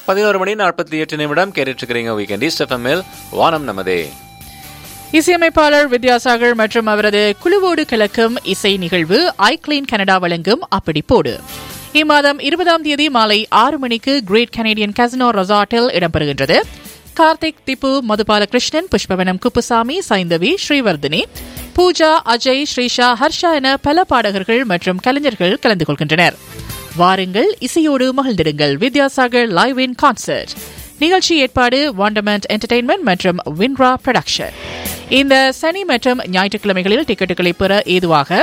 பதினோரு மணி நாற்பத்தி எட்டு நிமிடம் கேட்டுட்டு இருக்கிறீங்க வீக்கெண்ட் ஈஸ்ட் எஃப்எம்எல் வானம் நமதே இசையமைப்பாளர் வித்யாசாகர் மற்றும் அவரது குழுவோடு கலக்கும் இசை நிகழ்வு ஐக்ளீன் கனடா வழங்கும் அப்படி போடு இம்மாதம் இருபதாம் தேதி மாலை ஆறு மணிக்கு கிரேட் கனேடியன் கசினோ ரெசார்ட்டில் இடம்பெறுகின்றது கார்த்திக் திப்பு மதுபாலகிருஷ்ணன் புஷ்பவனம் குப்புசாமி சைந்தவி ஸ்ரீவர்தினி பூஜா அஜய் ஸ்ரீஷா ஹர்ஷா என பல பாடகர்கள் மற்றும் கலைஞர்கள் கலந்து கொள்கின்றனர் வாருங்கள் இசையோடு மகிழ்ந்திடுங்கள் வித்யாசாகர் லைவ் இன் கான்சர்ட் நிகழ்ச்சி ஏற்பாடு வாண்டமெண்ட் என்டர்டெயின்மெண்ட் மற்றும் வின்ரா ப்ரொடக்ஷன் இந்த சனி மற்றும் ஞாயிற்றுக்கிழமைகளில் டிக்கெட்டுகளை பெற ஏதுவாக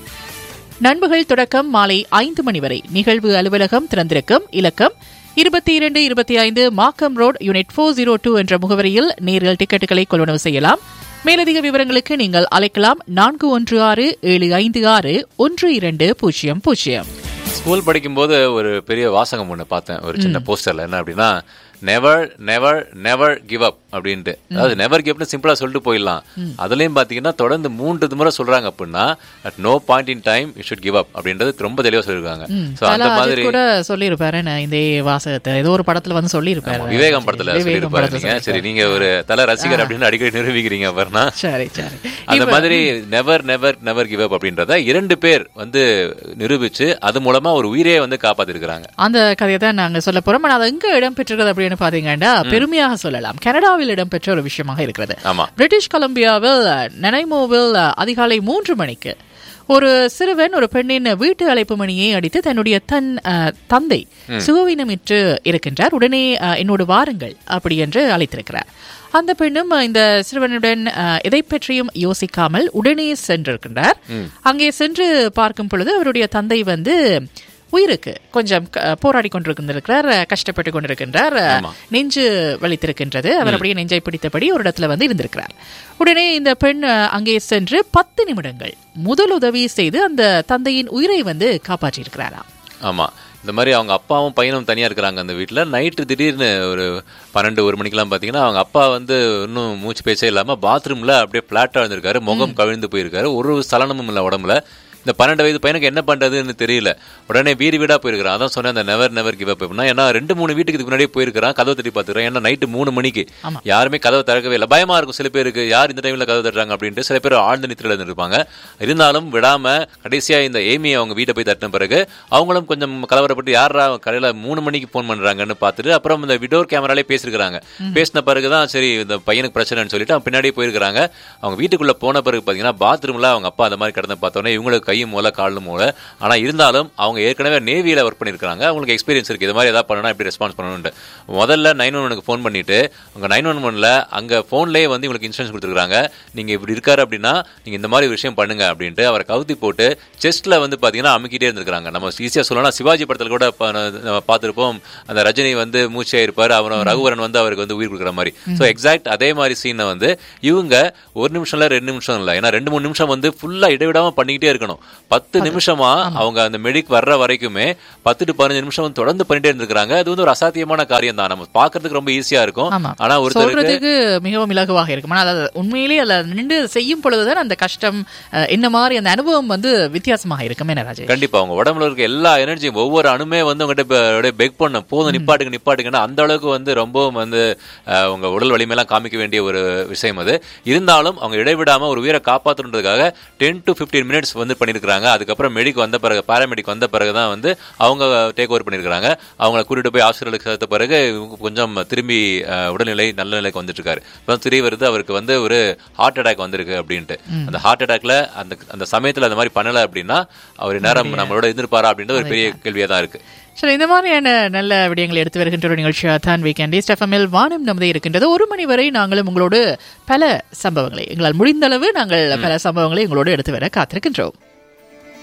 நண்பகல் தொடக்கம் மாலை ஐந்து மணி வரை நிகழ்வு அலுவலகம் திறந்திருக்கும் இலக்கம் இருபத்தி இரண்டு இருபத்தி ஐந்து Markham road unit four zero two என்ற முகவரியில் நேரில் டிக்கெட்டுகளை கொள்வனவு செய்யலாம் மேலதிக விவரங்களுக்கு நீங்கள் அழைக்கலாம் நான்கு ஒன்று ஆறு ஏழு ஐந்து ஆறு ஒன்று இரண்டு பூஜ்ஜியம் பூஜ்ஜியம் ஸ்கூல் படிக்கும்போது ஒரு பெரிய வாசகம் ஒன்று பார்த்தேன் ஒரு சின்ன போஸ்டர்ல என்ன அப்படின்னா never never never give up அப்படின்ட்டு அதாவது நெவர் கிவ்னு சிம்பிளா சொல்லிட்டு போயிடலாம் அதுலயும் பாத்தீங்கன்னா தொடர்ந்து மூன்று முறை சொல்றாங்க அப்படின்னா at no point in time you should give up அப்படின்றது ரொம்ப தெளிவா சொல்லிருக்காங்க சோ அந்த தல மாதிரி அஜித் கூட சொல்லியிருப்பாரு நான் இந்த வாசகத்தை ஏதோ ஒரு படத்துல வந்து சொல்லியிருப்பாரு விவேகம் படத்துல விவேகம் சொல்லிருப்பாரு படத்துல நீங்க சரி நீங்க ஒரு தல ரசிகர் அப்படின்னு அடிக்கடி நிரூபிக்கிறீங்க அப்புறம்னா சரி சரி அந்த மாதிரி never never never give up அப்படின்றத இரண்டு பேர் வந்து நிரூபிச்சு அது மூலமா ஒரு உயிரே வந்து காப்பாத்திருக்கிறாங்க அந்த கதையை தான் நாங்க சொல்ல போறோம் ஆனா அது எங்க இடம்பெற்றிருக்கிறது அப்படின்னு பாத்தீங்கன்னா பெருமையாக சொல்லலாம் கனடாவில் இடம்பெற்ற ஒரு விஷயமாக இருக்கிறது ஆமா பிரிட்டிஷ் கொலம்பியாவில் நெனைமோவில் அதிகாலை மூன்று மணிக்கு ஒரு சிறுவன் ஒரு பெண்ணின் வீட்டு அழைப்பு மணியை அடித்து தன்னுடைய தன் அஹ், தந்தை சுகவீனமிட்டு இருக்கின்றார் உடனே அஹ், என்னோடு வாருங்கள் அப்படி என்று அழைத்திருக்கிறார் அந்த பெண்ணும் அஹ், இந்த சிறுவனுடன் அஹ், எதை பற்றியும் யோசிக்காமல் உடனே சென்றிருக்கின்றார் அங்கே சென்று பார்க்கும் பொழுது அவருடைய தந்தை வந்து உயிருக்கு கொஞ்சம் க- போராடி கொண்டிருக்கின்றார் கஷ்டப்பட்டு கொண்டிருக்கின்றார் நெஞ்சு வலித்திருக்கின்றது அவர் அப்படியே நெஞ்சை பிடித்தபடி ஒரு இடத்துல வந்து இருந்திருக்கிறார் உடனே இந்த பெண் அஹ், அங்கே சென்று பத்து நிமிடங்கள் முதல் உதவி செய்து அந்த தந்தையின் உயிரை வந்து காப்பாற்றியிருக்கிறாராம் ஆமா இந்த மாதிரி அவங்க அப்பாவும் பையனும் தனியா இருக்கிறாங்க அந்த வீட்ல நைட்டு திடீர்னு ஒரு பன்னெண்டு ஒரு மணிக்கெல்லாம் பாத்தீங்கன்னா அவங்க அப்பா வந்து இன்னும் மூச்சு பேச்சே இல்லாம பாத்ரூம்ல அப்படியே பிளாட்டா இருந்திருக்காரு முகம் கவிழ்ந்து போயிருக்காரு ஒரு சலனமும் இல்ல உடம்புல இந்த பன்னெண்டு வயது பையனுக்கு என்ன பண்றதுன்னு தெரியல உடனே வீடு வீடா போயிருக்கிறான் அதான் சொன்னேன் அந்த நெவர் நெவர் கிவ் அப் அப்படின்னா ஏன்னா ரெண்டு மூணு வீட்டுக்கு இதுக்கு முன்னாடியே போயிருக்கிறான் கதவை தட்டி பார்த்துக்கிறான் ஏன்னா நைட்டு மூணு மணிக்கு யாருமே கதவை திறக்கவே இல்லை பயமா இருக்கும் சில பேருக்கு யார் இந்த டைம்ல கதவை தட்டுறாங்க அப்படின்ட்டு சில பேர் ஆழ்ந்த நித்திரில இருப்பாங்க இருந்தாலும் விடாம கடைசியா இந்த ஏமி அவங்க வீட்டை போய் தட்டின பிறகு அவங்களும் கொஞ்சம் கலவரப்பட்டு யாரா கடையில மூணு மணிக்கு போன் பண்றாங்கன்னு பார்த்துட்டு அப்புறம் இந்த விடோர் கேமராலே பேசிருக்காங்க பேசின பிறகுதான் சரி இந்த பையனுக்கு பிரச்சனைன்னு சொல்லிட்டு அவங்க பின்னாடியே போயிருக்காங்க அவங்க வீட்டுக்குள்ள போன பிறகு பாத்தீங்கன்னா பாத்ரூம்ல அவங்க அப்பா அந்த மாதிரி கிடந்த பார்த்தோன்னே இவங்களுக்கு கையும் மூல காலும் மூல ஆனா இருந்தாலும் அவங்க ஏற்கனவே நேவியில ஒர்க் பண்ணிருக்காங்க அவங்களுக்கு எக்ஸ்பீரியன்ஸ் இருக்கு இது மாதிரி ஏதாவது பண்ணணும் எப்படி ரெஸ்பான்ஸ் பண்ணணும்னு முதல்ல நைன் ஒன் ஒனுக்கு ஃபோன் பண்ணிட்டு அவங்க நைன் ஒன் ஒன்ல அங்க போன்லயே வந்து உங்களுக்கு இன்சூரன்ஸ் கொடுத்துருக்காங்க நீங்க இப்படி இருக்காரு அப்படின்னா நீங்க இந்த மாதிரி ஒரு விஷயம் பண்ணுங்க அப்படின்ட்டு அவரை கவுத்தி போட்டு செஸ்ட்ல வந்து பாத்தீங்கன்னா அமுக்கிட்டே இருந்திருக்காங்க நம்ம ஈஸியா சொல்லலாம் சிவாஜி படத்துல கூட ப- நம்ம பார்த்திருப்போம் அந்த ரஜினி வந்து மூச்சே இருப்பாரு அவன் ரகுவரன் வந்து அவருக்கு வந்து உயிர் கொடுக்குற மாதிரி ஸோ எக்ஸாக்ட் அதே மாதிரி சீனை வந்து இவங்க ஒரு நிமிஷம் இல்ல ரெண்டு நிமிஷம் இல்ல ஏன்னா ரெண்டு மூணு நிமிஷம் வந்து ஃபுல்லா இடைவிடாம பண்ணிக்கிட்டே இருக்கணும் பத்து நிமிஷமா அவங்க அந்த மெடிக் வர்ற வரைக்குமே பத்து டு பதினஞ்சு நிமிஷம் வந்து தொடர்ந்து பண்ணிட்டே இருந்திருக்காங்க அது வந்து ஒரு அசாத்தியமான காரியம் தான் நம்ம பாக்குறதுக்கு ரொம்ப ஈஸியா இருக்கும் ஆமா ஆனா ஒருத்தருக்கு சொல்றதுக்கு மிகவும் இலகுவாக இருக்கும் ஆனா அது உண்மையிலேயே அதுல நின்று செய்யும் பொழுதுதான் அந்த கஷ்டம் அஹ், என்ன மாதிரி அந்த அனுபவம் வந்து வித்தியாசமாக இருக்கும் என்ன ராஜேஷ் கண்டிப்பா அவங்க உடம்புல இருக்க எல்லா எனர்ஜியும் ஒவ்வொரு அணுமே வந்து உங்ககிட்ட பெக் பண்ண போதும் நிப்பாட்டுங்க நிப்பாட்டுங்கன்னா அந்த அளவுக்கு வந்து ரொம்பவும் வந்து அஹ், உங்க உடல் வலிமையெல்லாம் காமிக்க வேண்டிய ஒரு விஷயம் அது இருந்தாலும் அவங்க இடைவிடாம ஒரு உயிரை காப்பாற்றணுன்றதுக்காக டென் டு 15 மினிட்ஸ் வந்து பண்ணிருக்காங்க அதுக்கப்புறம் மெடிக் வந்த பிறகு பாராமெடிக் வந்த பிறகு தான் வந்து அவங்க டேக் ஓவர் பண்ணிருக்காங்க அவங்கள கூட்டிட்டு போய் ஹாஸ்பிட்டலுக்கு சேர்த்த பிறகு இவங்க கொஞ்சம் திரும்பி அஹ், உடல்நிலை நல்ல நிலைக்கு வந்துட்டு இருக்காரு இப்பதான் தெரிய வருது அவருக்கு வந்து ஒரு ஹார்ட் அட்டாக் வந்திருக்கு அப்படின்ட்டு அந்த ஹார்ட் அட்டாக்ல அந்த அந்த சமயத்துல அந்த மாதிரி பண்ணல அப்படின்னா அவர் நேரம் நம்மளோட இருந்திருப்பாரா அப்படின்ற ஒரு பெரிய கேள்வியா தான் இருக்கு சரி இந்த மாதிரியான நல்ல விடயங்களை எடுத்து வருகின்ற ஒரு நிகழ்ச்சியாக தான் வீக்கெண்ட் ஸ்டெஃபமில் வானம் நமதே இருக்கின்றது ஒரு மணி வரை நாங்களும் உங்களோடு பல சம்பவங்களை எங்களால் முடிந்த அளவு நாங்கள் பல சம்பவங்களை உங்களோடு எடுத்து வர காத்திருக்கின்றோம்